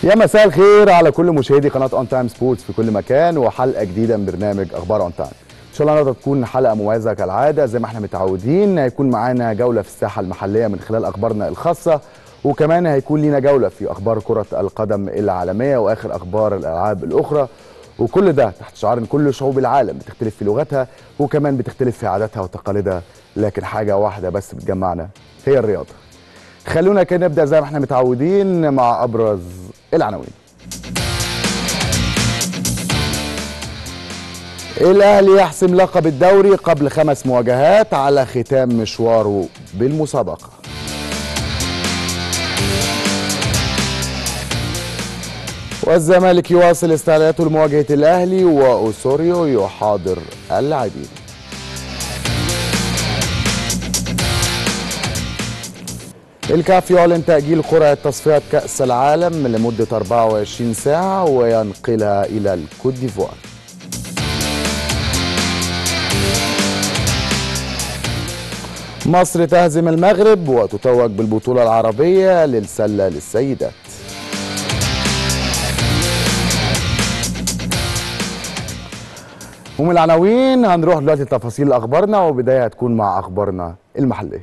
يا مساء الخير على كل مشاهدي قناه اون تايم سبورتس في كل مكان وحلقه جديده من برنامج اخبار اون تايم ان شاء الله النهارده تكون حلقه مميزه كالعاده زي ما احنا متعودين هيكون معانا جوله في الساحه المحليه من خلال اخبارنا الخاصه وكمان هيكون لينا جوله في اخبار كره القدم العالميه واخر اخبار الالعاب الاخرى وكل ده تحت شعار ان كل شعوب العالم بتختلف في لغتها وكمان بتختلف في عاداتها وتقاليدها لكن حاجه واحده بس بتجمعنا هي الرياضه خلونا كده نبدا زي ما احنا متعودين مع ابرز العناوين الاهلي يحسم لقب الدوري قبل خمس مواجهات على ختام مشواره بالمسابقه والزمالك يواصل استعداداته لمواجهه الاهلي واوسوريو يحاضر اللاعبين الكاف يعلن تأجيل قرعة تصفيات كأس العالم لمدة 24 ساعة وينقلها إلى الكوت ديفوار مصر تهزم المغرب وتتوج بالبطولة العربية للسلة للسيدات ومن العناوين هنروح دلوقتي لتفاصيل اخبارنا وبدايه هتكون مع اخبارنا المحليه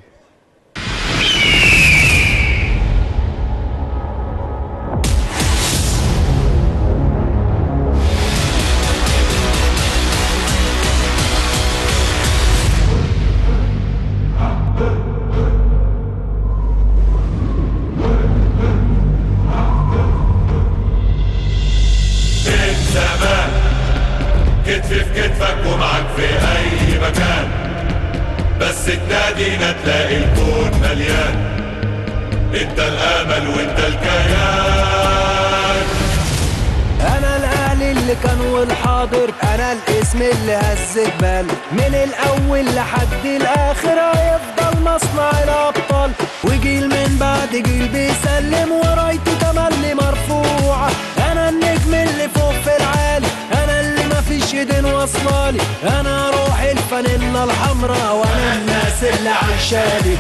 من زمان كتف في كتفك ومعك في اي مكان بس تنادينا تلاقي الكون مليان انت الامل وانت الكيان انا الاهلي اللي كان والحاضر انا الاسم اللي هز جبال من الاول لحد الاخر هيفضل مصنع الابطال وجيل من بعد جيل بيسلم ورايته تملي مرفوعه انا النجم اللي فوق في العالي انا اللي مفيش ايدين واصلالي انا روح الفانيلا الحمراء وانا الناس اللي عشالي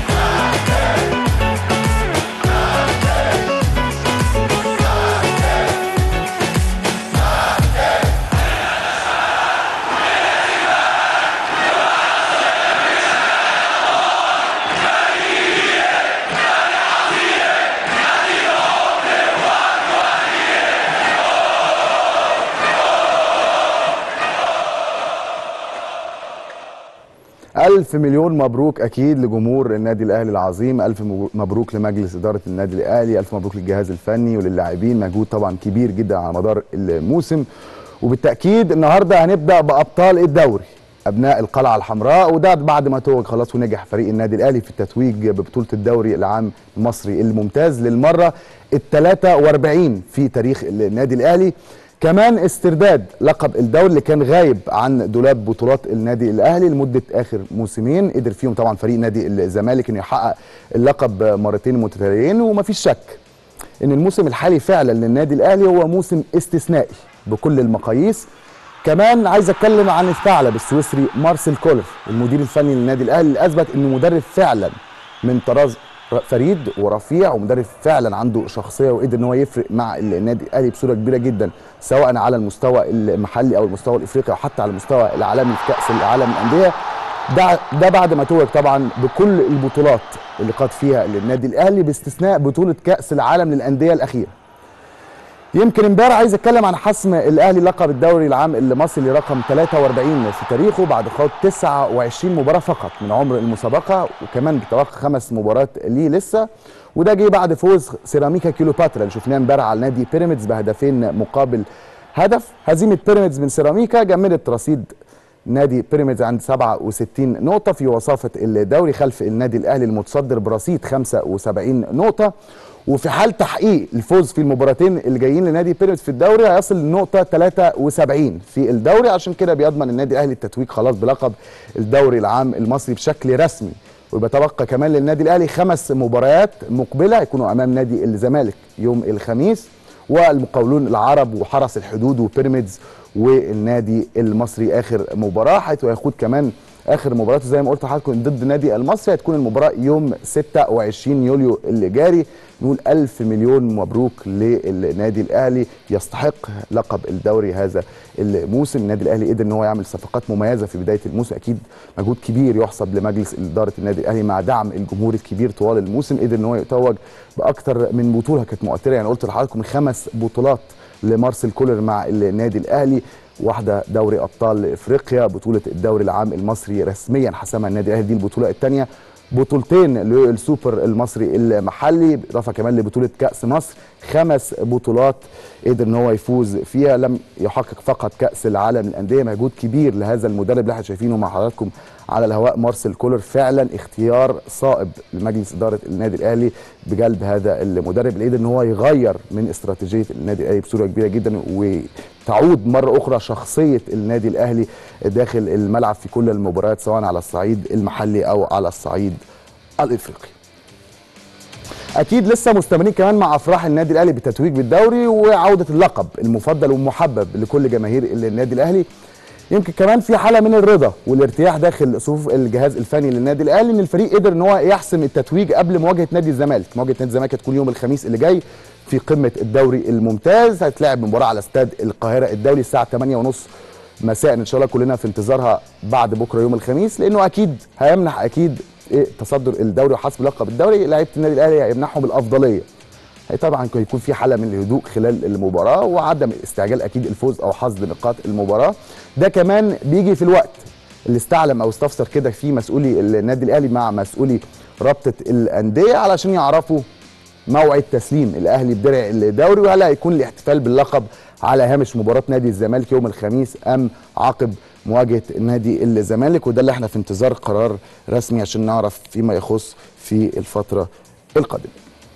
ألف مليون مبروك أكيد لجمهور النادي الأهلي العظيم ألف مبروك لمجلس إدارة النادي الأهلي ألف مبروك للجهاز الفني وللاعبين مجهود طبعا كبير جدا على مدار الموسم وبالتأكيد النهاردة هنبدأ بأبطال الدوري أبناء القلعة الحمراء وده بعد ما توج خلاص ونجح فريق النادي الأهلي في التتويج ببطولة الدوري العام المصري الممتاز للمرة ال 43 في تاريخ النادي الأهلي كمان استرداد لقب الدوري اللي كان غايب عن دولاب بطولات النادي الاهلي لمده اخر موسمين قدر فيهم طبعا فريق نادي الزمالك انه يحقق اللقب مرتين متتاليين ومفيش شك ان الموسم الحالي فعلا للنادي الاهلي هو موسم استثنائي بكل المقاييس كمان عايز اتكلم عن الثعلب السويسري مارسيل كولر المدير الفني للنادي الاهلي اللي اثبت انه مدرب فعلا من طراز فريد ورفيع ومدرب فعلا عنده شخصيه وقدر ان هو يفرق مع النادي الاهلي بصوره كبيره جدا سواء على المستوى المحلي او المستوى الافريقي او حتى على المستوى العالمي في كاس العالم للانديه ده ده بعد ما توج طبعا بكل البطولات اللي قاد فيها للنادي الاهلي باستثناء بطوله كاس العالم للانديه الاخيره يمكن امبارح عايز اتكلم عن حسم الاهلي لقب الدوري العام المصري رقم 43 في تاريخه بعد خوض 29 مباراه فقط من عمر المسابقه وكمان بتوقع خمس مباريات ليه لسه وده جه بعد فوز سيراميكا كيلوباترا اللي شفناه امبارح على نادي بيراميدز بهدفين مقابل هدف هزيمه بيراميدز من سيراميكا جمدت رصيد نادي بيراميدز عند 67 نقطة في وصافة الدوري خلف النادي الأهلي المتصدر برصيد 75 نقطة وفي حال تحقيق الفوز في المباراتين اللي جايين لنادي بيراميدز في الدوري هيصل لنقطة 73 في الدوري عشان كده بيضمن النادي الأهلي التتويج خلاص بلقب الدوري العام المصري بشكل رسمي وبيتبقى كمان للنادي الأهلي خمس مباريات مقبلة يكونوا أمام نادي الزمالك يوم الخميس والمقاولون العرب وحرس الحدود وبيراميدز والنادي المصري اخر مباراه حيث يخوض كمان اخر مباراته زي ما قلت لحضراتكم ضد النادي المصري هتكون المباراه يوم 26 يوليو اللي جاري نقول ألف مليون مبروك للنادي الاهلي يستحق لقب الدوري هذا الموسم النادي الاهلي قدر ان هو يعمل صفقات مميزه في بدايه الموسم اكيد مجهود كبير يحسب لمجلس اداره النادي الاهلي مع دعم الجمهور الكبير طوال الموسم قدر ان هو يتوج باكثر من بطوله كانت مؤثره يعني قلت لحضراتكم خمس بطولات لمارسيل كولر مع النادي الاهلي واحده دوري ابطال افريقيا بطوله الدوري العام المصري رسميا حسمها النادي الاهلي دي البطوله الثانيه بطولتين للسوبر المصري المحلي بالاضافه كمان لبطوله كاس مصر خمس بطولات قدر ان هو يفوز فيها لم يحقق فقط كاس العالم للانديه مجهود كبير لهذا المدرب اللي احنا شايفينه مع حضراتكم على الهواء مارسيل كولر فعلا اختيار صائب لمجلس اداره النادي الاهلي بجلب هذا المدرب اللي قدر ان هو يغير من استراتيجيه النادي الاهلي بصوره كبيره جدا وتعود مره اخرى شخصيه النادي الاهلي داخل الملعب في كل المباريات سواء على الصعيد المحلي او على الصعيد الافريقي. اكيد لسه مستمرين كمان مع افراح النادي الاهلي بالتتويج بالدوري وعوده اللقب المفضل والمحبب لكل جماهير النادي الاهلي يمكن كمان في حاله من الرضا والارتياح داخل صفوف الجهاز الفني للنادي الاهلي ان الفريق قدر ان هو يحسم التتويج قبل مواجهه نادي الزمالك مواجهه نادي الزمالك هتكون يوم الخميس اللي جاي في قمه الدوري الممتاز هتلعب مباراه على استاد القاهره الدولي الساعه 8:30 مساء ان شاء الله كلنا في انتظارها بعد بكره يوم الخميس لانه اكيد هيمنح اكيد إيه تصدر الدوري وحسب لقب الدوري لعيبه النادي الاهلي هيمنحهم الافضليه هي طبعا هيكون في حاله من الهدوء خلال المباراه وعدم استعجال اكيد الفوز او حصد نقاط المباراه ده كمان بيجي في الوقت اللي استعلم او استفسر كده فيه مسؤولي النادي الاهلي مع مسؤولي رابطه الانديه علشان يعرفوا موعد تسليم الاهلي بدرع الدوري وهل هيكون الاحتفال باللقب على هامش مباراه نادي الزمالك يوم الخميس ام عقب مواجهه نادي الزمالك وده اللي احنا في انتظار قرار رسمي عشان نعرف فيما يخص في الفتره القادمه.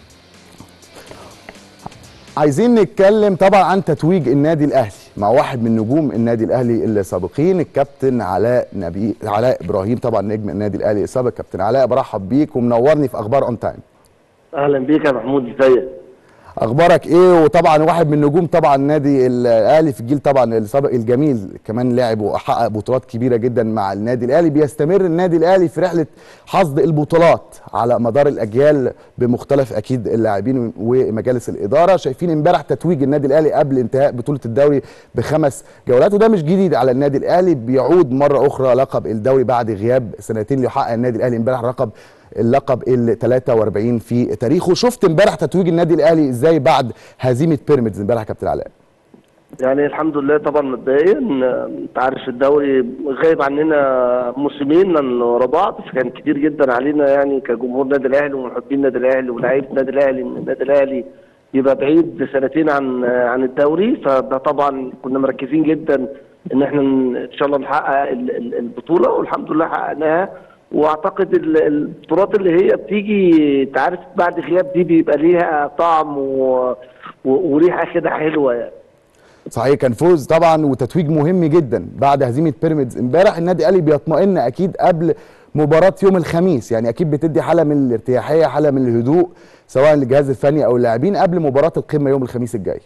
عايزين نتكلم طبعا عن تتويج النادي الاهلي مع واحد من نجوم النادي الاهلي السابقين الكابتن علاء نبي علاء ابراهيم طبعا نجم النادي الاهلي السابق كابتن علاء برحب بيك ومنورني في اخبار اون تايم اهلا بيك يا محمود ازيك اخبارك ايه وطبعا واحد من نجوم طبعا النادي الاهلي في الجيل طبعا السابق الجميل كمان لاعب وحقق بطولات كبيره جدا مع النادي الاهلي بيستمر النادي الاهلي في رحله حصد البطولات على مدار الاجيال بمختلف اكيد اللاعبين ومجالس الاداره شايفين امبارح تتويج النادي الاهلي قبل انتهاء بطوله الدوري بخمس جولات وده مش جديد على النادي الاهلي بيعود مره اخرى لقب الدوري بعد غياب سنتين ليحقق النادي الاهلي امبارح رقم اللقب ال 43 في تاريخه شفت امبارح تتويج النادي الاهلي ازاي بعد هزيمه بيراميدز امبارح يا كابتن علاء يعني الحمد لله طبعا مبدئيا انت عارف الدوري غايب عننا موسمين ورا بعض فكان كتير جدا علينا يعني كجمهور نادي الاهلي ومحبين النادي الاهلي ولاعيبه النادي الاهلي ان النادي الاهلي يبقى بعيد سنتين عن عن الدوري فده طبعا كنا مركزين جدا ان احنا ان شاء الله نحقق البطوله والحمد لله حققناها واعتقد البطولات اللي هي بتيجي انت عارف بعد غياب دي بيبقى ليها طعم و... و... وريحه كده حلوه يعني صحيح كان فوز طبعا وتتويج مهم جدا بعد هزيمه بيراميدز امبارح النادي الاهلي بيطمئن اكيد قبل مباراه يوم الخميس يعني اكيد بتدي حاله من الارتياحيه حاله من الهدوء سواء للجهاز الفني او اللاعبين قبل مباراه القمه يوم الخميس الجاي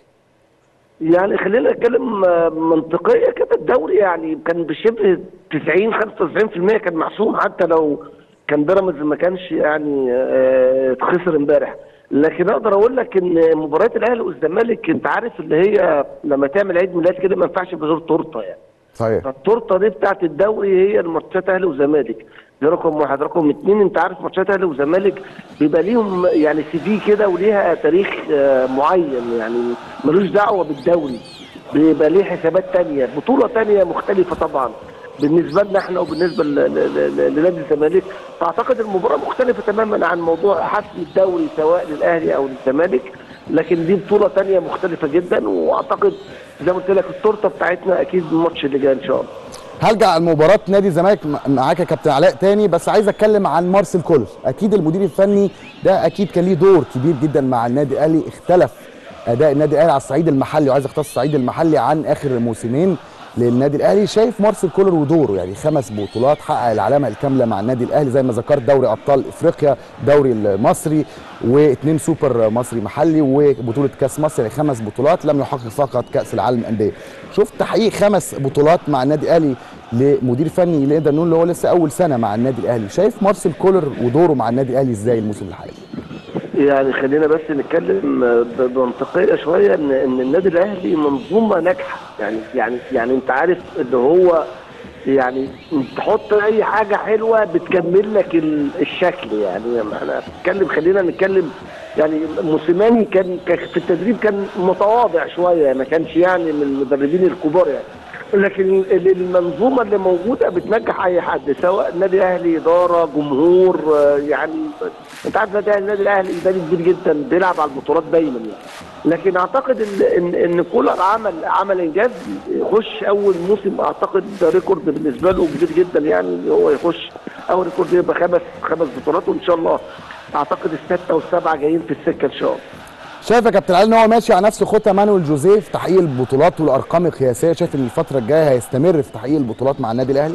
يعني خلينا نتكلم منطقيه كده الدوري يعني كان بشبه 90 95% كان محسوم حتى لو كان بيراميدز ما كانش يعني اتخسر امبارح لكن اقدر اقول لك ان مباريات الاهلي والزمالك انت عارف اللي هي لما تعمل عيد ميلاد كده ما ينفعش بغير تورته يعني صحيح فالتورته دي بتاعت الدوري هي الماتشات اهلي وزمالك دي رقم واحد رقم اثنين انت عارف ماتشات اهلي وزمالك بيبقى ليهم يعني سي في كده وليها تاريخ معين يعني ملوش دعوه بالدوري بيبقى ليه حسابات تانية بطوله تانية مختلفه طبعا بالنسبه لنا احنا وبالنسبه لنادي الزمالك فاعتقد المباراه مختلفه تماما عن موضوع حسم الدوري سواء للاهلي او للزمالك لكن دي بطوله تانية مختلفه جدا واعتقد زي ما قلت لك التورته بتاعتنا اكيد الماتش اللي جاي ان شاء الله هرجع على مباراه نادي الزمالك معاك يا كابتن علاء تاني بس عايز اتكلم عن مارسيل كولر اكيد المدير الفني ده اكيد كان ليه دور كبير جدا مع النادي الاهلي اختلف اداء النادي الاهلي على الصعيد المحلي وعايز اختص الصعيد المحلي عن اخر موسمين للنادي الاهلي شايف مارسيل كولر ودوره يعني خمس بطولات حقق العلامه الكامله مع النادي الاهلي زي ما ذكرت دوري ابطال افريقيا دوري المصري واثنين سوبر مصري محلي وبطوله كاس مصر يعني خمس بطولات لم يحقق فقط كاس العالم للانديه شفت تحقيق خمس بطولات مع النادي الاهلي لمدير فني نقدر نقول اللي هو لسه اول سنه مع النادي الاهلي شايف مارسيل كولر ودوره مع النادي الاهلي ازاي الموسم الحالي يعني خلينا بس نتكلم ب- بمنطقيه شويه ان ان النادي الاهلي منظومه ناجحه يعني يعني يعني انت عارف اللي هو يعني تحط اي حاجه حلوه بتكمل لك ال- الشكل يعني انا بتكلم خلينا نتكلم يعني موسيماني كان كان في التدريب كان متواضع شويه ما كانش يعني من المدربين الكبار يعني لكن ال- المنظومه اللي موجوده بتنجح اي حد سواء النادي الاهلي اداره جمهور آه، يعني انت عارف النادي الأهلي- النادي الاهلي نادي كبير جدا بيلعب على البطولات دايما يعني لكن اعتقد ان ان, إن كولر عمل عمل انجاز يخش اول موسم اعتقد ده ريكورد بالنسبه له كبير جدا يعني إن هو يخش اول ريكورد يبقى خمس خمس بطولات وان شاء الله اعتقد السته والسبعه جايين في السكه ان شاء الله شايف يا كابتن علي ان هو ماشي على نفس خطى مانويل جوزيه في تحقيق البطولات والارقام القياسيه شايف ان الفتره الجايه هيستمر في تحقيق البطولات مع النادي الاهلي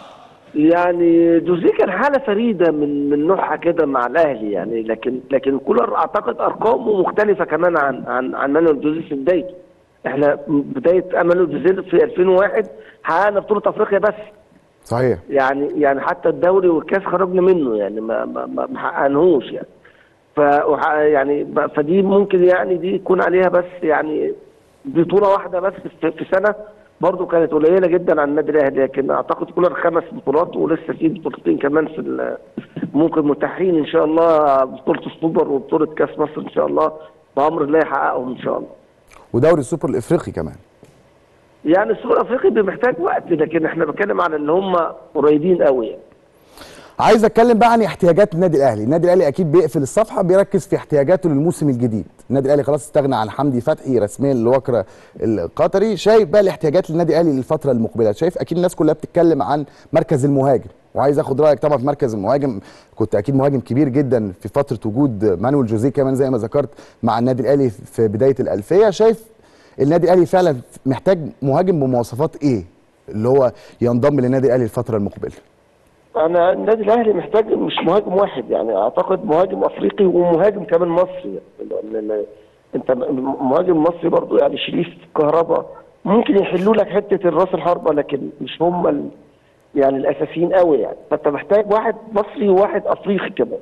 يعني جوزيه كان حاله فريده من من نوعها كده مع الاهلي يعني لكن لكن كولر اعتقد ارقامه مختلفه كمان عن عن عن مانويل جوزيه في بدايته احنا بدايه مانويل جوزيه في 2001 حققنا بطوله افريقيا بس صحيح يعني يعني حتى الدوري والكاس خرجنا منه يعني ما ما ما ما حققناهوش يعني ف وح- يعني ب- فدي ممكن يعني دي يكون عليها بس يعني بطوله واحده بس في في سنه برضه كانت قليله جدا عن النادي الاهلي لكن اعتقد كولر خمس بطولات ولسه في بطولتين كمان في ال- ممكن متاحين ان شاء الله بطوله السوبر وبطوله كاس مصر ان شاء الله بامر الله يحققهم ان شاء الله ودوري السوبر الافريقي كمان يعني السوبر الافريقي محتاج وقت لكن احنا بنتكلم عن اللي هم قريبين قوي يعني. عايز اتكلم بقى عن احتياجات النادي الاهلي النادي الاهلي اكيد بيقفل الصفحه بيركز في احتياجاته للموسم الجديد النادي الاهلي خلاص استغنى عن حمدي فتحي رسميا للوكره القطري شايف بقى الاحتياجات للنادي الاهلي للفتره المقبله شايف اكيد الناس كلها بتتكلم عن مركز المهاجم وعايز اخد رايك طبعا في مركز المهاجم كنت اكيد مهاجم كبير جدا في فتره وجود مانويل جوزيه كمان زي ما ذكرت مع النادي الاهلي في بدايه الالفيه شايف النادي الاهلي فعلا محتاج مهاجم بمواصفات ايه اللي هو ينضم للنادي الاهلي الفتره المقبله انا النادي الاهلي محتاج مش مهاجم واحد يعني اعتقد مهاجم افريقي ومهاجم كمان مصري لأن- لأن انت م- مهاجم مصري برضو يعني شريف كهربا ممكن يحلوا لك حته الراس الحربه لكن مش هم ال... يعني الاساسيين قوي يعني فانت محتاج واحد مصري وواحد افريقي كمان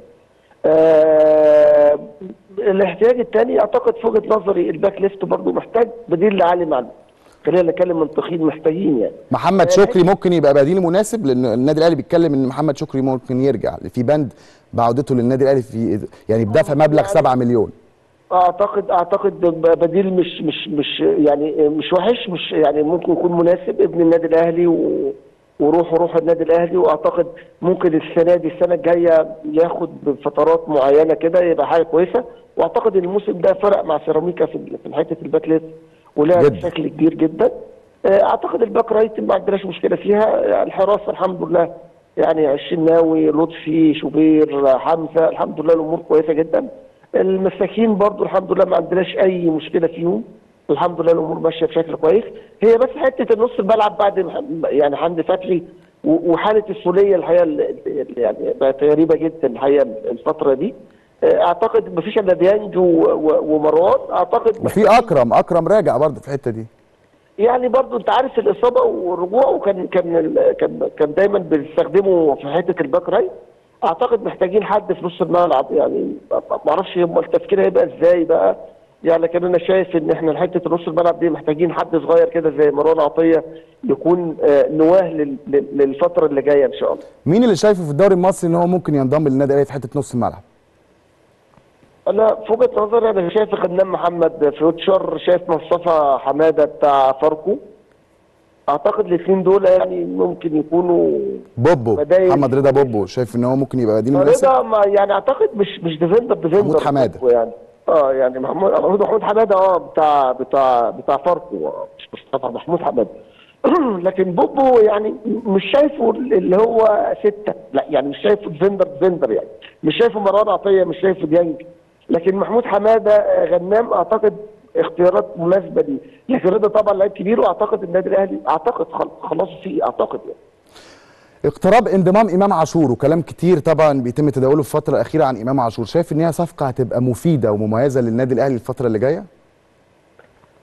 آه الاحتياج الثاني اعتقد في وجهه نظري الباك ليفت برضو محتاج بديل لعلي معلول خلينا نتكلم منطقيين محتاجين يعني محمد شكري ممكن يبقى بديل مناسب لان النادي الاهلي بيتكلم ان محمد شكري ممكن يرجع في بند بعودته للنادي الاهلي في يعني بدفع مبلغ 7 مليون اعتقد اعتقد ب- بديل مش مش مش يعني مش وحش مش يعني ممكن يكون مناسب ابن النادي الاهلي و وروحه روح النادي الاهلي واعتقد ممكن السنه دي السنه الجايه ياخد بفترات معينه كده يبقى حاجه كويسه واعتقد ان الموسم ده فرق مع سيراميكا في ال- في حته الباك ليفت ولعب جدا. بشكل كبير جدا آه، اعتقد الباك رايت ما عندناش مشكله فيها يعني الحراسه الحمد لله يعني الشناوي لطفي شوبير حمزه الحمد لله الامور كويسه جدا المساكين برضو الحمد لله ما عندناش اي مشكله فيهم الحمد لله الامور ماشيه بشكل كويس هي بس حته النص الملعب بعد مح- يعني حمدي فتحي و- وحاله السوليه الحقيقه اللي اللي يعني بقت غريبه جدا الحقيقه الفتره دي آه، اعتقد مفيش الا ديانج و- و- ومروان اعتقد وفي اكرم اكرم راجع برضه في الحته دي يعني برضو انت عارف الاصابه والرجوع وكان كان ال- كان كان دايما بنستخدمه في حته الباك رايت اعتقد محتاجين حد في نص الملعب يعني ما ما اعرفش هم التفكير هيبقى ازاي بقى يعني لكن انا شايف ان احنا حته نص الملعب دي محتاجين حد صغير كده زي مروان عطيه يكون آه، نواه لل- لل- للفتره اللي جايه ان شاء الله مين اللي شايفه في الدوري المصري ان هو ممكن ينضم للنادي الاهلي في حته نص الملعب انا في وجهه نظري انا شايف غنام محمد فيوتشر شايف مصطفى حماده بتاع فاركو اعتقد الاثنين دول يعني ممكن يكونوا بوبو بدايل. محمد رضا بوبو شايف ان هو ممكن يبقى بديل مناسب رضا ما يعني اعتقد مش مش ديفندر ديفندر محمود حمادة. يعني اه يعني محمود محمود محمود حماده اه بتاع بتاع بتاع فاركو آه، مش مصطفى محمود حماده لكن بوبو يعني مش شايفه اللي هو ستة لا يعني مش شايفه ديفندر ديفندر يعني مش شايفه مروان عطية مش شايفه ديانج لكن محمود حمادة آه، غنام اعتقد اختيارات مناسبة دي لكن رضا طبعا لعيب كبير واعتقد النادي الاهلي اعتقد خل- خلاص فيه اعتقد يعني اقتراب انضمام امام عاشور وكلام كتير طبعا بيتم تداوله في الفتره الاخيره عن امام عاشور شايف ان هي صفقه هتبقى مفيده ومميزه للنادي الاهلي الفتره اللي جايه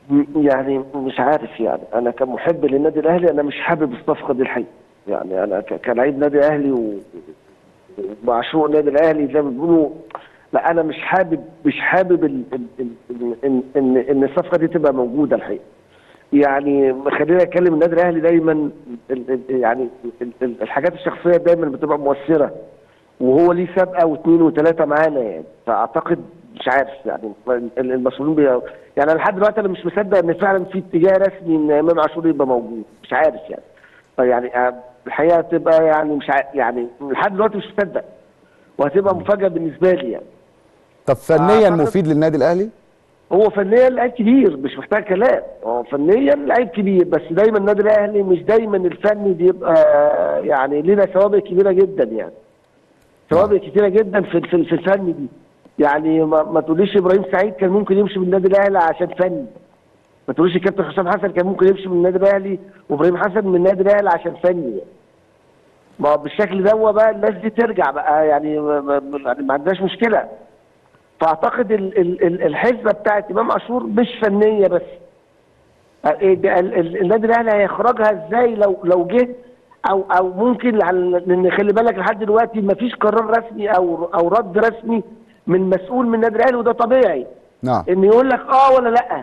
م- يعني مش عارف يعني انا كمحب للنادي الاهلي انا مش حابب الصفقه دي الحقيقه يعني انا ك- كلاعب نادي اهلي و- ومعشوق النادي الاهلي زي ما بيقولوا لا انا مش حابب مش حابب ال- ال- ال- ان ان ان الصفقه دي تبقى موجوده الحقيقه يعني خلينا نتكلم النادي الاهلي دايما ال- ال- يعني ال- ال- الحاجات الشخصيه دايما بتبقى مؤثره وهو ليه سابقه واثنين وثلاثه معانا يعني فاعتقد مش عارف يعني ال- المسؤولين بي... يعني أنا لحد دلوقتي انا مش مصدق ان فعلا في اتجاه رسمي ان امام عاشور يبقى موجود مش عارف يعني فيعني آه، الحقيقه تبقى يعني مش عارف يعني لحد دلوقتي مش مصدق وهتبقى مفاجاه بالنسبه لي يعني طب فنيا أعتقد- مفيد للنادي الاهلي هو فنيا لعيب كبير مش محتاج كلام هو فنيا لعيب كبير بس دايما النادي الاهلي مش دايما الفني بيبقى يعني لنا سوابق كبيره جدا يعني سوابق كتيره جدا في في في الفن دي يعني ما, ما تقوليش ابراهيم سعيد كان ممكن يمشي من النادي الاهلي عشان فني ما تقوليش الكابتن حسام حسن كان ممكن يمشي من النادي الاهلي وابراهيم حسن من النادي الاهلي عشان فني يعني. ما هو بالشكل ده هو بقى الناس دي ترجع بقى يعني ما, ما, يعني ما عندناش مشكله فاعتقد ال- ال- ال- الحسبه بتاعت امام عاشور مش فنيه بس إيه ده ال- ال- النادي الاهلي هيخرجها ازاي لو لو جه او او ممكن على- لان خلي بالك لحد دلوقتي ما فيش قرار رسمي او او رد رسمي من مسؤول من النادي الاهلي وده طبيعي نعم ان يقول لك اه ولا لا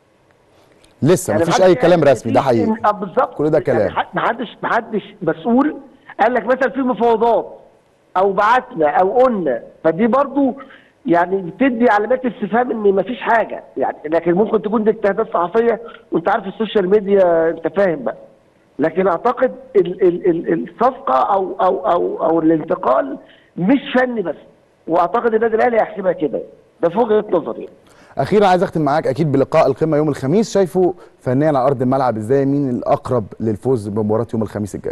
لسه يعني مفيش محدش اي كلام قال رسمي ده في- حقيقي آه بالظبط كل ده كلام. يعني حد- محدش محدش مسؤول قال لك مثلا في مفاوضات او بعتنا او قلنا فدي برضو يعني بتدي علامات استفهام ان مفيش حاجه يعني لكن ممكن تكون دي اجتهادات صحفيه وانت عارف السوشيال ميديا انت فاهم بقى لكن اعتقد ال ال ال الصفقه او او او او الانتقال مش فني بس واعتقد النادي الاهلي هيحسبها كده ده في وجهه نظري اخيرا عايز اختم معاك اكيد بلقاء القمه يوم الخميس شايفه فنيا على ارض الملعب ازاي مين الاقرب للفوز بمباراه يوم الخميس الجاي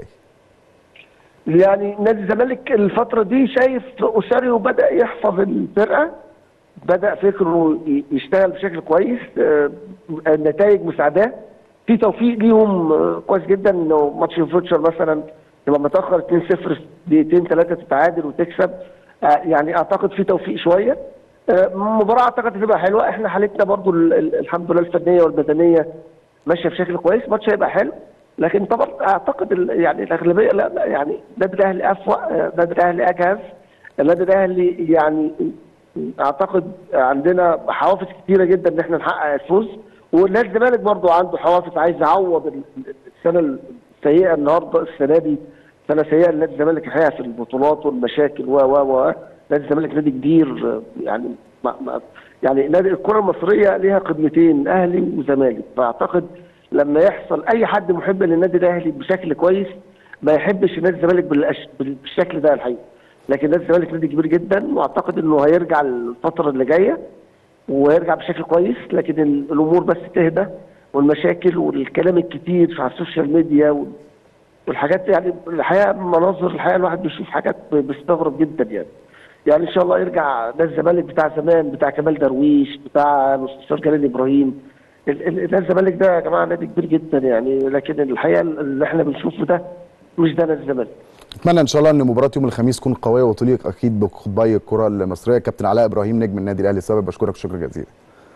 يعني نادي الزمالك الفترة دي شايف أساريو بدأ يحفظ الفرقة بدأ فكره ي- يشتغل بشكل كويس آه، النتائج مساعداه في توفيق ليهم آه، كويس جدا انه ماتش فوتشر مثلا تبقى متأخر 2-0 دقيقتين ثلاثة تتعادل وتكسب آه، يعني أعتقد في توفيق شوية آه، مباراة أعتقد هتبقى حلوة احنا حالتنا برضو ال- ال- الحمد لله الفنية والبدنية ماشيه بشكل كويس ماتش هيبقى حلو لكن طبعا اعتقد ال- يعني الاغلبيه لا لا يعني النادي الاهلي افوق آه، النادي الاهلي اجهز النادي الاهلي يعني اعتقد عندنا حوافز كتيره جدا ان احنا نحقق الفوز والنادي الزمالك برضه عنده حوافز عايز يعوض ال- السنه السيئه النهارده السنه دي سنه سيئه لنادي الزمالك الحقيقه في البطولات والمشاكل و و و نادي الزمالك نادي كبير آه، يعني ما ما يعني نادي الكره المصريه ليها قدمتين اهلي وزمالك فاعتقد لما يحصل اي حد محب للنادي الاهلي بشكل كويس ما يحبش نادي الزمالك بالأش- بالشكل ده الحقيقه لكن نادي الزمالك نادي كبير جدا واعتقد انه هيرجع الفتره اللي جايه ويرجع بشكل كويس لكن ال- الامور بس تهدى والمشاكل والكلام الكتير على السوشيال ميديا وال- والحاجات يعني الحقيقه مناظر الحقيقه الواحد بيشوف حاجات بيستغرب جدا يعني يعني ان شاء الله يرجع نادي الزمالك بتاع زمان بتاع كمال درويش بتاع مستشار جلال ابراهيم ال- ال- نادي الزمالك ده يا جماعه نادي كبير جدا يعني لكن الحقيقه اللي احنا بنشوفه ده مش ده نادي الزمالك اتمنى ان شاء الله ان مباراه يوم الخميس تكون قويه وتليق اكيد بقطبي الكره المصريه كابتن علاء ابراهيم نجم النادي الاهلي السابق بشكرك شكرا جزيلا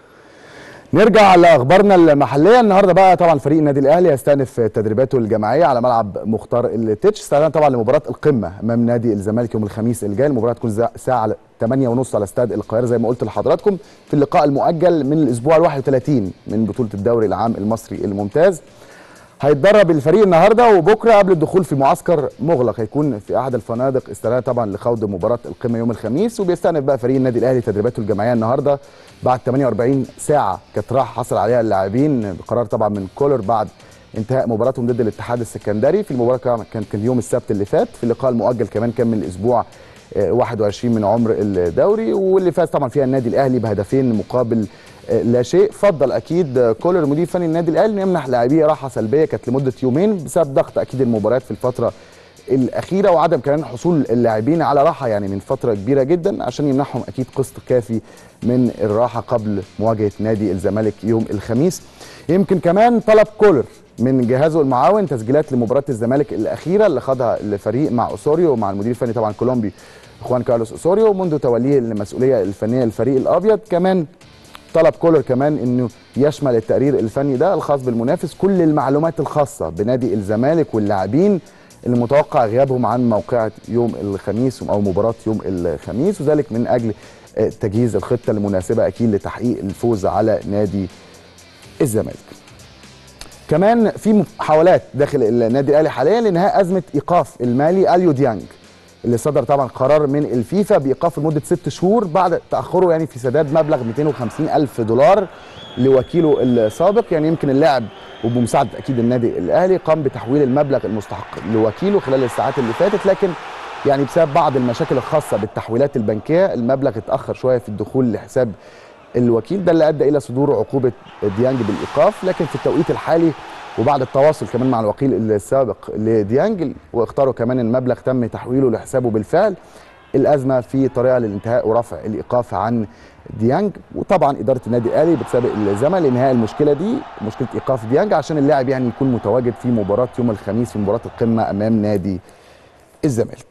نرجع لاخبارنا المحليه النهارده بقى طبعا فريق النادي الاهلي هيستأنف تدريباته الجماعيه على ملعب مختار التتش استعدادا طبعا لمباراه القمه امام نادي الزمالك يوم الخميس الجاي المباراه تكون زا- ساعه 8 ونص على استاد القاهره زي ما قلت لحضراتكم في اللقاء المؤجل من الاسبوع ال 31 من بطوله الدوري العام المصري الممتاز هيتدرب الفريق النهارده وبكره قبل الدخول في معسكر مغلق هيكون في احد الفنادق استعدادا طبعا لخوض مباراه القمه يوم الخميس وبيستأنف بقى فريق النادي الاهلي تدريباته الجماعيه النهارده بعد 48 ساعه كانت راح حصل عليها اللاعبين بقرار طبعا من كولر بعد انتهاء مباراتهم ضد الاتحاد السكندري في المباراه كان كان كان يوم السبت اللي فات في اللقاء المؤجل كمان كان من الاسبوع آه، 21 من عمر الدوري واللي فاز طبعا فيها النادي الاهلي بهدفين مقابل آه، لا شيء فضل اكيد آه، كولر مدير فني النادي الاهلي انه يمنح لاعبيه راحه سلبيه كانت لمده يومين بسبب ضغط اكيد المباريات في الفتره الاخيره وعدم كمان حصول اللاعبين على راحه يعني من فتره كبيره جدا عشان يمنحهم اكيد قسط كافي من الراحه قبل مواجهه نادي الزمالك يوم الخميس يمكن كمان طلب كولر من جهازه المعاون تسجيلات لمباراه الزمالك الاخيره اللي خاضها الفريق مع اسوريو ومع المدير الفني طبعا كولومبي خوان كارلوس اسوريو منذ توليه المسؤوليه الفنيه للفريق الابيض كمان طلب كولر كمان انه يشمل التقرير الفني ده الخاص بالمنافس كل المعلومات الخاصه بنادي الزمالك واللاعبين اللي متوقع غيابهم عن موقعة يوم الخميس او مباراه يوم الخميس وذلك من اجل آه، تجهيز الخطه المناسبه اكيد لتحقيق الفوز على نادي الزمالك. كمان في محاولات داخل النادي الاهلي حاليا لانهاء ازمه ايقاف المالي اليو ديانج اللي صدر طبعا قرار من الفيفا بايقافه لمده ست شهور بعد تاخره يعني في سداد مبلغ 250 الف دولار لوكيله السابق يعني يمكن اللاعب وبمساعده اكيد النادي الاهلي قام بتحويل المبلغ المستحق لوكيله خلال الساعات اللي فاتت لكن يعني بسبب بعض المشاكل الخاصه بالتحويلات البنكيه المبلغ اتاخر شويه في الدخول لحساب الوكيل ده اللي ادى الى صدور عقوبه ديانج بالايقاف لكن في التوقيت الحالي وبعد التواصل كمان مع الوكيل السابق لديانج واختاروا كمان المبلغ تم تحويله لحسابه بالفعل الازمه في طريقه للانتهاء ورفع الايقاف عن ديانج وطبعا اداره النادي الاهلي بتسابق الزمن لانهاء المشكله دي مشكله ايقاف ديانج عشان اللاعب يعني يكون متواجد في مباراه يوم الخميس في مباراه القمه امام نادي الزمالك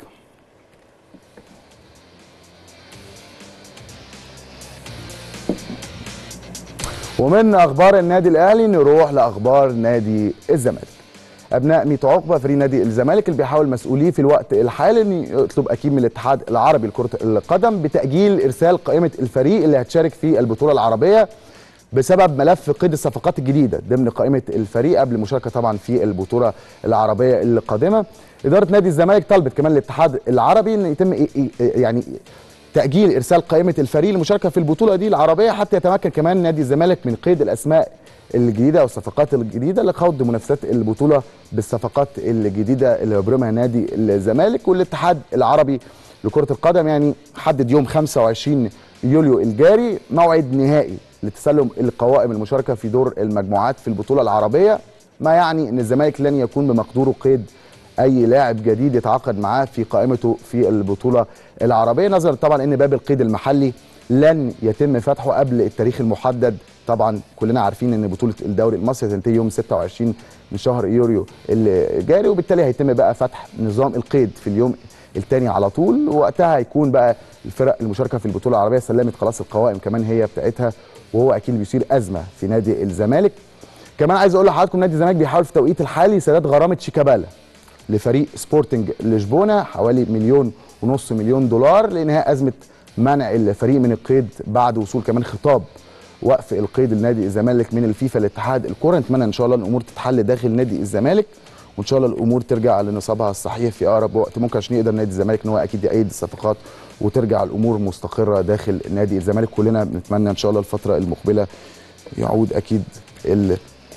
ومن اخبار النادي الاهلي نروح لاخبار نادي الزمالك ابناء ميت عقبه فريق نادي الزمالك اللي بيحاول مسؤوليه في الوقت الحالي ان يطلب اكيد من الاتحاد العربي لكره القدم بتاجيل ارسال قائمه الفريق اللي هتشارك في البطوله العربيه بسبب ملف قيد الصفقات الجديده ضمن قائمه الفريق قبل المشاركه طبعا في البطوله العربيه القادمه اداره نادي الزمالك طلبت كمان الاتحاد العربي ان يتم إي- إي- يعني تاجيل ارسال قائمه الفريق للمشاركه في البطوله دي العربيه حتى يتمكن كمان نادي الزمالك من قيد الاسماء الجديده والصفقات الجديده لخوض منافسات البطوله بالصفقات الجديده اللي يبرمها نادي الزمالك والاتحاد العربي لكره القدم يعني حدد يوم 25 يوليو الجاري موعد نهائي لتسلم القوائم المشاركه في دور المجموعات في البطوله العربيه ما يعني ان الزمالك لن يكون بمقدوره قيد اي لاعب جديد يتعاقد معاه في قائمته في البطوله العربيه نظرا طبعا ان باب القيد المحلي لن يتم فتحه قبل التاريخ المحدد طبعا كلنا عارفين ان بطوله الدوري المصري هتنتهي يوم 26 من شهر يوريو اللي جاري وبالتالي هيتم بقى فتح نظام القيد في اليوم الثاني على طول وقتها هيكون بقى الفرق المشاركه في البطوله العربيه سلمت خلاص القوائم كمان هي بتاعتها وهو اكيد بيثير ازمه في نادي الزمالك كمان عايز اقول لحضراتكم نادي الزمالك بيحاول في التوقيت الحالي سداد غرامه شيكابالا لفريق سبورتنج لشبونه حوالي مليون ونص مليون دولار لانهاء ازمه منع الفريق من القيد بعد وصول كمان خطاب وقف القيد لنادي الزمالك من الفيفا لاتحاد الكره نتمنى ان شاء الله الامور تتحل داخل نادي الزمالك وان شاء الله الامور ترجع لنصابها الصحيح في اقرب وقت ممكن عشان يقدر نادي الزمالك ان هو اكيد يأيد الصفقات وترجع الامور مستقره داخل نادي الزمالك كلنا بنتمنى ان شاء الله الفتره المقبله يعود اكيد ال-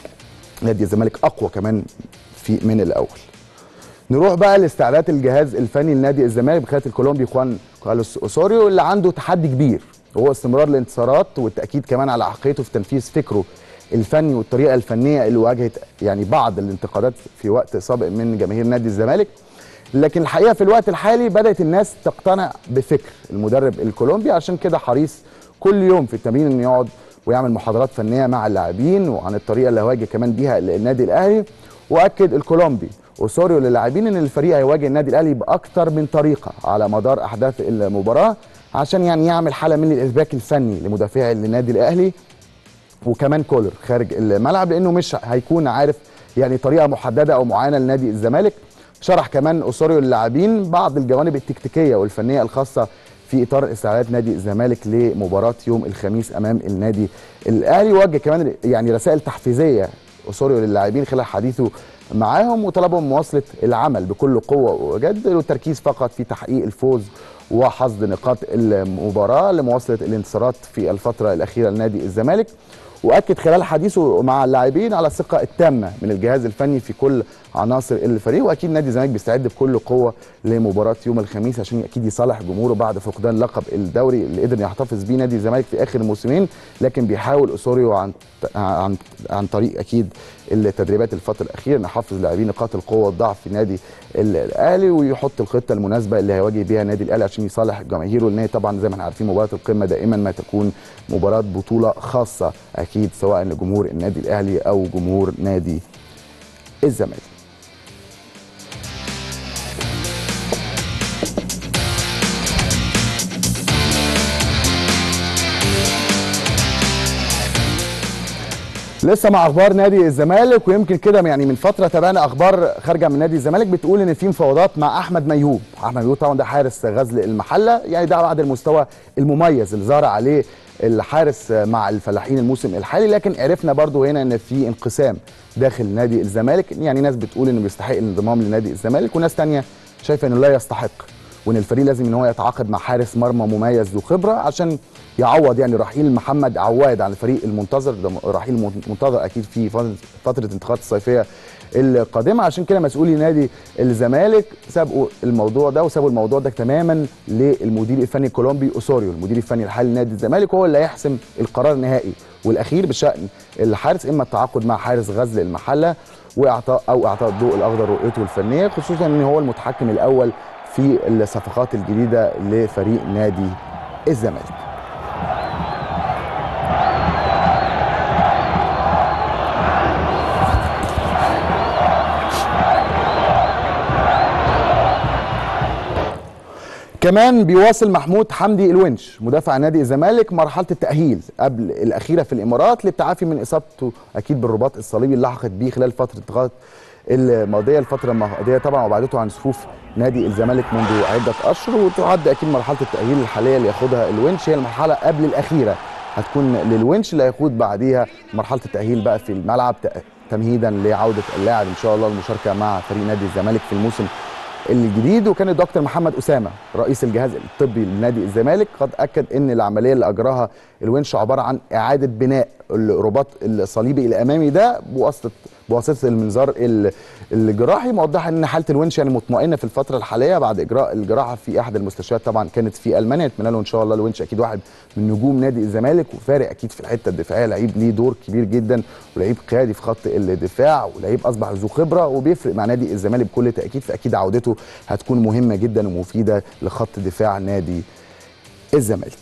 نادي الزمالك اقوى كمان في من الاول نروح بقى لاستعدادات الجهاز الفني لنادي الزمالك بقياده الكولومبي خوان كارلوس اوسوريو اللي عنده تحدي كبير وهو استمرار الانتصارات والتاكيد كمان على عقليته في تنفيذ فكره الفني والطريقه الفنيه اللي واجهت يعني بعض الانتقادات في وقت سابق من جماهير نادي الزمالك لكن الحقيقه في الوقت الحالي بدات الناس تقتنع بفكر المدرب الكولومبي عشان كده حريص كل يوم في التمرين انه يقعد ويعمل محاضرات فنيه مع اللاعبين وعن الطريقه اللي هيواجه كمان بيها النادي الاهلي واكد الكولومبي اوسوريو للاعبين ان الفريق هيواجه النادي الاهلي باكثر من طريقه على مدار احداث المباراه عشان يعني يعمل حاله من الارباك الفني لمدافعي النادي الاهلي وكمان كولر خارج الملعب لانه مش هيكون عارف يعني طريقه محدده او معينه لنادي الزمالك شرح كمان اوسوريو للاعبين بعض الجوانب التكتيكيه والفنيه الخاصه في اطار استعدادات نادي الزمالك لمباراه يوم الخميس امام النادي الاهلي وجه كمان يعني رسائل تحفيزيه اوسوريو للاعبين خلال حديثه معاهم وطلبهم مواصله العمل بكل قوه وجد والتركيز فقط في تحقيق الفوز وحصد نقاط المباراه لمواصله الانتصارات في الفتره الاخيره لنادي الزمالك واكد خلال حديثه مع اللاعبين على الثقه التامه من الجهاز الفني في كل عناصر الفريق واكيد نادي الزمالك بيستعد بكل قوه لمباراه يوم الخميس عشان اكيد يصالح جمهوره بعد فقدان لقب الدوري اللي قدر يحتفظ بيه نادي الزمالك في اخر الموسمين لكن بيحاول اسوريو عن عن عن طريق اكيد التدريبات الفتره الاخيره انه يحفز لاعبين نقاط القوه والضعف في نادي الاهلي ويحط الخطه المناسبه اللي هيواجه بيها النادي الاهلي عشان يصالح جماهيره لان هي طبعا زي ما احنا عارفين مباراه القمه دائما ما تكون مباراه بطوله خاصه اكيد سواء لجمهور النادي الاهلي او جمهور نادي الزمالك لسه مع اخبار نادي الزمالك ويمكن كده يعني من فتره تابعنا اخبار خارجه من نادي الزمالك بتقول ان في مفاوضات مع احمد ميهوب احمد ميهوب طبعا ده حارس غزل المحله يعني ده بعد المستوى المميز اللي ظهر عليه الحارس مع الفلاحين الموسم الحالي لكن عرفنا برضو هنا ان في انقسام داخل نادي الزمالك يعني ناس بتقول انه بيستحق الانضمام لنادي الزمالك وناس تانية شايفه انه لا يستحق وان الفريق لازم ان هو يتعاقد مع حارس مرمى مميز ذو خبره عشان يعوض يعني رحيل محمد عواد عن الفريق المنتظر ده رحيل منتظر اكيد في فتره الانتقالات الصيفيه القادمه عشان كده مسؤولي نادي الزمالك سابقوا الموضوع ده وسابوا الموضوع ده تماما للمدير الفني الكولومبي اوسوريو المدير الفني الحالي لنادي الزمالك وهو اللي هيحسم القرار النهائي والاخير بشان الحارس اما التعاقد مع حارس غزل المحله واعطاء او اعطاء الضوء الاخضر رؤيته الفنيه خصوصا ان هو المتحكم الاول في الصفقات الجديده لفريق نادي الزمالك كمان بيواصل محمود حمدي الونش مدافع نادي الزمالك مرحله التاهيل قبل الاخيره في الامارات للتعافي من اصابته اكيد بالرباط الصليبي اللي لحقت بيه خلال فتره الانتقالات الماضيه الفتره الماضيه طبعا وبعدته عن صفوف نادي الزمالك منذ عده اشهر وتعد اكيد مرحله التاهيل الحاليه اللي ياخدها الونش هي المرحله قبل الاخيره هتكون للونش اللي هيخوض بعديها مرحله التاهيل بقى في الملعب تمهيدا لعوده اللاعب ان شاء الله المشاركه مع فريق نادي الزمالك في الموسم الجديد وكان الدكتور محمد اسامه رئيس الجهاز الطبي لنادي الزمالك قد اكد ان العمليه اللي اجراها الونش عباره عن اعاده بناء الرباط الصليبي الامامي ده بواسطه بواسطه المنظار الجراحي موضحا ان حاله الونش يعني مطمئنه في الفتره الحاليه بعد اجراء الجراحه في احد المستشفيات طبعا كانت في المانيا نتمنى له ان شاء الله الونش اكيد واحد من نجوم نادي الزمالك وفارق اكيد في الحته الدفاعيه لعيب ليه دور كبير جدا ولعيب قيادي في خط الدفاع ولعيب اصبح ذو خبره وبيفرق مع نادي الزمالك بكل تاكيد فاكيد عودته هتكون مهمه جدا ومفيده لخط دفاع نادي الزمالك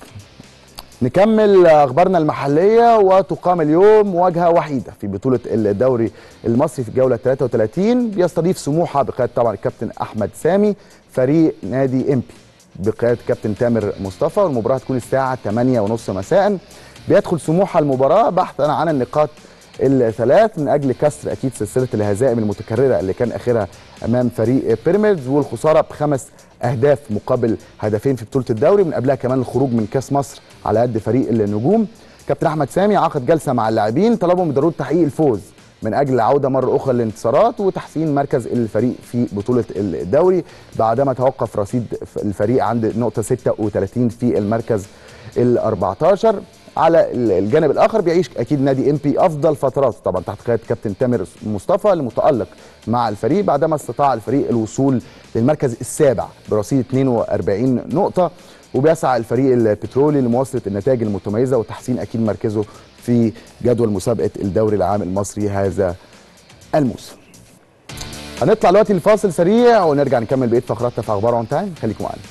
نكمل اخبارنا المحليه وتقام اليوم مواجهه وحيده في بطوله الدوري المصري في الجوله 33 بيستضيف سموحه بقياده طبعا الكابتن احمد سامي فريق نادي امبي بقياده كابتن تامر مصطفى والمباراه هتكون الساعه 8:30 مساء بيدخل سموحه المباراه بحثا عن النقاط الثلاث من اجل كسر اكيد سلسله الهزائم المتكرره اللي كان اخرها امام فريق بيراميدز والخساره بخمس اهداف مقابل هدفين في بطوله الدوري من قبلها كمان الخروج من كاس مصر على قد فريق النجوم كابتن احمد سامي عقد جلسه مع اللاعبين طلبهم بضروره تحقيق الفوز من اجل العوده مره اخرى للانتصارات وتحسين مركز الفريق في بطوله الدوري بعدما توقف رصيد الفريق عند نقطه 36 في المركز ال 14 على الجانب الاخر بيعيش اكيد نادي ام بي افضل فتراته طبعا تحت قياده كابتن تامر مصطفى المتالق مع الفريق بعدما استطاع الفريق الوصول للمركز السابع برصيد 42 نقطه وبيسعى الفريق البترولي لمواصله النتائج المتميزه وتحسين اكيد مركزه في جدول مسابقه الدوري العام المصري هذا الموسم. هنطلع دلوقتي لفاصل سريع ونرجع نكمل بقيه فقراتنا في اخبار اون تايم خليكم معانا.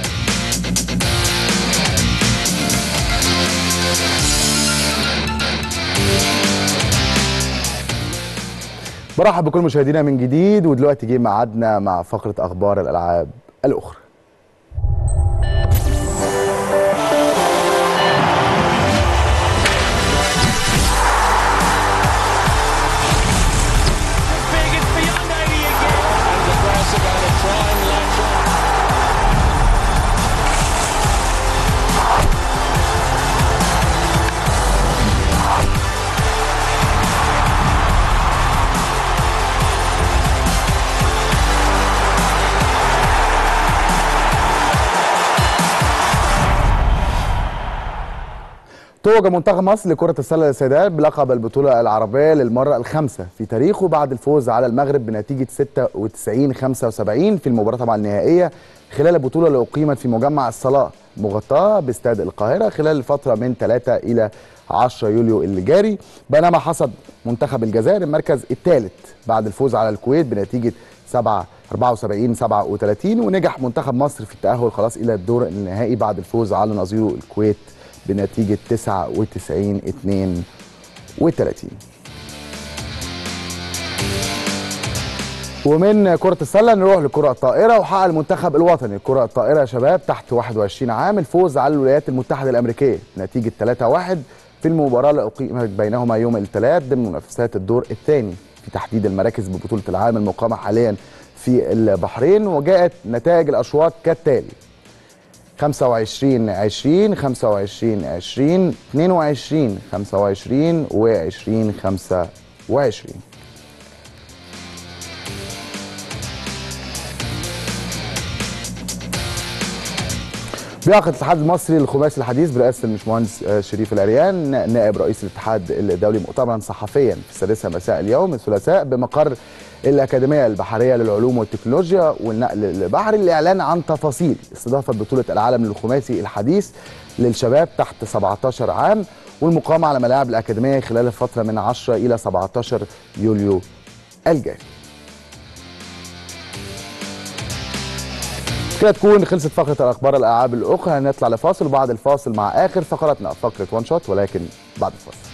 برحب بكل مشاهدينا من جديد ودلوقتي جه ميعادنا مع فقره اخبار الالعاب الاخرى. big. It's beyond 80 again. And Nebraska going to try and latch on. توج منتخب مصر لكرة السلة للسيدات بلقب البطولة العربية للمرة الخامسة في تاريخه بعد الفوز على المغرب بنتيجة 96 75 في المباراة طبعا النهائية خلال البطولة اللي أقيمت في مجمع الصلاة مغطاة باستاد القاهرة خلال الفترة من 3 إلى 10 يوليو اللي جاري بينما حصد منتخب الجزائر المركز الثالث بعد الفوز على الكويت بنتيجة 7 74 37 ونجح منتخب مصر في التأهل خلاص إلى الدور النهائي بعد الفوز على نظيره الكويت بنتيجة 99 32 ومن كرة السلة نروح لكرة الطائرة وحقق المنتخب الوطني الكرة الطائرة يا شباب تحت 21 عام الفوز على الولايات المتحدة الأمريكية نتيجة 3-1 في المباراه اللي اقيمت بينهما يوم الثلاث ضمن منافسات الدور الثاني في تحديد المراكز ببطوله العالم المقامه حاليا في البحرين وجاءت نتائج الاشواط كالتالي 25 20 25 20 22 25 و20 25 بيعقد الاتحاد المصري للخماسي الحديث برئاسه المهندس شريف العريان نائب رئيس الاتحاد الدولي مؤتمرا صحفيا في السادسه مساء اليوم الثلاثاء بمقر الاكاديميه البحريه للعلوم والتكنولوجيا والنقل البحري للاعلان عن تفاصيل استضافه بطوله العالم للخماسي الحديث للشباب تحت 17 عام والمقامه على ملاعب الاكاديميه خلال الفتره من 10 الى 17 يوليو الجاري. كده تكون خلصت فقره الاخبار الالعاب الاخرى هنطلع لفاصل وبعد الفاصل مع اخر فقراتنا فقره وان شوت ولكن بعد الفاصل.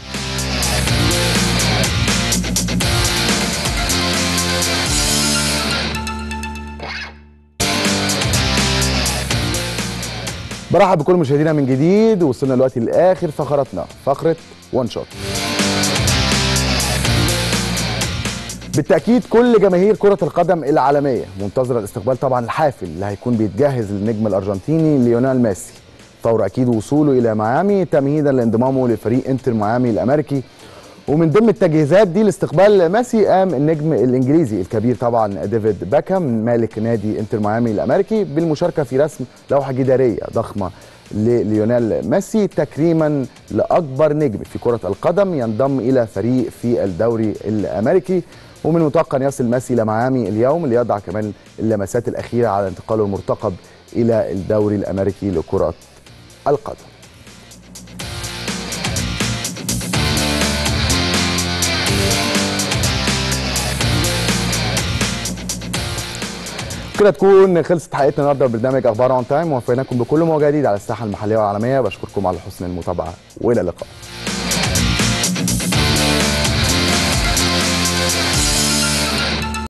برحب بكل مشاهدينا من جديد وصلنا دلوقتي لاخر فقراتنا فقره وان شوت. بالتاكيد كل جماهير كره القدم العالميه منتظره الاستقبال طبعا الحافل اللي هيكون بيتجهز للنجم الارجنتيني ليونيل ميسي فور اكيد وصوله الى ميامي تمهيدا لانضمامه لفريق انتر ميامي الامريكي ومن ضمن التجهيزات دي لاستقبال ميسي قام النجم الانجليزي الكبير طبعا ديفيد باكام مالك نادي انتر ميامي الامريكي بالمشاركه في رسم لوحه جداريه ضخمه لليونيل ميسي تكريما لاكبر نجم في كره القدم ينضم الى فريق في الدوري الامريكي ومن المتوقع ان يصل ميسي الى ميامي اليوم ليضع كمان اللمسات الاخيره على انتقاله المرتقب الى الدوري الامريكي لكره القدم. كده تكون خلصت حلقتنا النهارده ببرنامج اخبار اون تايم ووفيناكم بكل ما هو جديد على الساحه المحليه والعالميه بشكركم على حسن المتابعه والى اللقاء